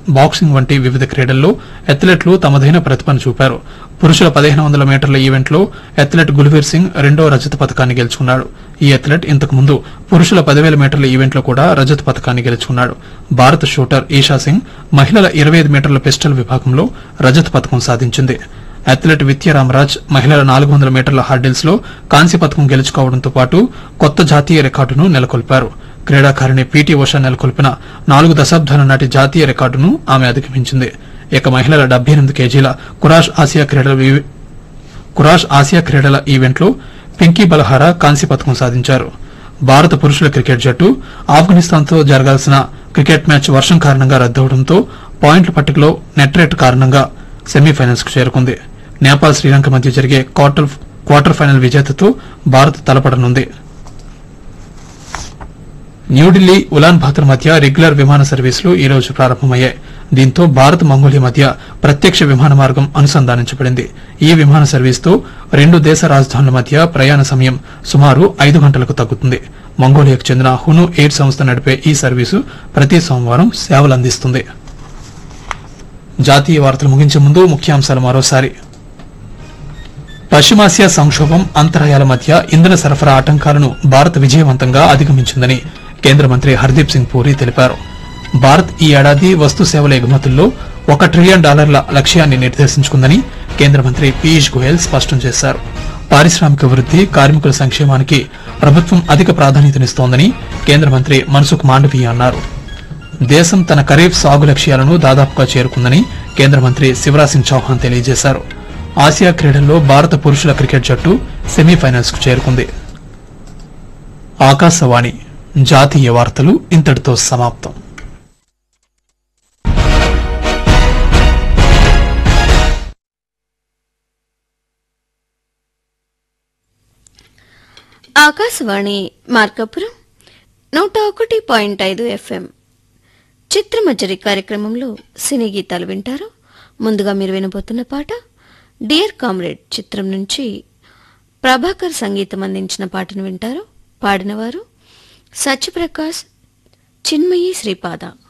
boxing వంటి వివిధ క్రీడల్లో అథ్లెట్లు తమదైన ప్రతిభను చూపారు పురుషుల పదిహేను వందల మీటర్ల ఈవెంట్లో అథ్లెట్ గుల్వీర్ సింగ్ రెండో రజత పథకాన్ని గెలుచుకున్నాడు ఈ అథ్లెట్ ఇంతకు ముందు పురుషుల పదివేల మీటర్ల ఈవెంట్లో కూడా రజత పథకాన్ని గెలుచుకున్నాడు భారత షూటర్ ఈషా సింగ్ మహిళల ఇరవై ఐదు మీటర్ల పిస్టల్ విభాగంలో రజత పథకం సాధించింది అథ్లెట్ విత్య రామరాజ్ మహిళల నాలుగు వందల మీటర్ల హర్డిల్స్ లో కాంస్య పథకం గెలుచుకోవడంతో పాటు కొత్త జాతీయ రికార్డును నెలకొల్పారు క్రీడాకారిణి పీటీ ఉషా నెలకొల్పిన నాలుగు దశాబ్దాల నాటి జాతీయ రికార్డును ఆమె అధిగమించింది ఇక మహిళల డెబ్బై ఎనిమిది కేజీల కురాష్ ఆసియా క్రీడల వి- కురాష్ ఆసియా క్రీడల ఈవెంట్లో పింకీ బలహారా కాంస్య పథకం సాధించారు భారత పురుషుల క్రికెట్ జట్టు ఆఫ్ఘనిస్తాన్తో జరగాల్సిన క్రికెట్ మ్యాచ్ వర్షం కారణంగా రద్దవడంతో పాయింట్ల పట్టికలో నెట్ రేట్ కారణంగా సెమీఫైనల్స్ కు చేరుకుంది నేపాల్ శ్రీలంక మధ్య జరిగే క్వార్టర్ క్వార్టర్ ఫైనల్ విజేతతో భారత్ తలపడనుంది న్యూఢిల్లీ ఉలాన్ బాతర్ మధ్య రెగ్యులర్ విమాన సర్వీసులు ఈ రోజు ప్రారంభమయ్యాయి దీంతో భారత్ మంగోలియా మధ్య ప్రత్యక్ష విమాన మార్గం అనుసంధానించబడింది ఈ విమాన సర్వీసుతో రెండు దేశ రాజధానుల మధ్య ప్రయాణ సమయం సుమారు ఐదు గంటలకు తగ్గుతుంది మంగోలియాకు చెందిన హును ఎయిర్ సంస్థ నడిపే ఈ సర్వీసు ప్రతి సోమవారం సేవలందిస్తుంది జాతీయ వార్తలు ముగించే ముందు ముఖ్యాంశాలు మరోసారి పశ్చిమాసియా సంక్షోభం అంతరాయాల మధ్య ఇంధన సరఫరా ఆటంకాలను భారత్ విజయవంతంగా అధిగమించిందని కేంద్ర మంత్రి హర్దీప్ సింగ్ పూరి తెలిపారు భారత్ ఈ ఏడాది వస్తు సేవల ఎగుమతుల్లో ఒక ట్రిలియన్ డాలర్ల లక్ష్యాన్ని నిర్దేశించుకుందని కేంద్ర మంత్రి పీయూష్ గోయల్ స్పష్టం చేశారు పారిశ్రామిక వృద్ది కార్మికుల సంక్షేమానికి ప్రభుత్వం అధిక ప్రాధాన్యతనిస్తోందని కేంద్ర మంత్రి మన్సుఖ్ మాండవీయ అన్నారు దేశం తన ఖరీఫ్ సాగు లక్ష్యాలను దాదాపుగా చేరుకుందని కేంద్ర మంత్రి శివరాజ్ సింగ్ చౌహాన్ తెలియజేశారు ఆసియా క్రీడల్లో భారత పురుషుల క్రికెట్ జట్టు సెమీఫైనల్స్ కు చేరుకుంది ఆకాశవాణి జాతీయ వార్తలు ఇంతటితో సమాప్తం ఆకాశవాణి మార్కాపురం నూట ఒకటి పాయింట్ ఐదు ఎఫ్ఎం చిత్రమజరి కార్యక్రమంలో సినీ గీతాలు వింటారు ముందుగా మీరు వినబోతున్న పాట డియర్ కామ్రేడ్ చిత్రం నుంచి ప్రభాకర్ సంగీతం అందించిన పాటను వింటారు పాడినవారు సత్యప్రకాష్ చిన్మయి శ్రీపాద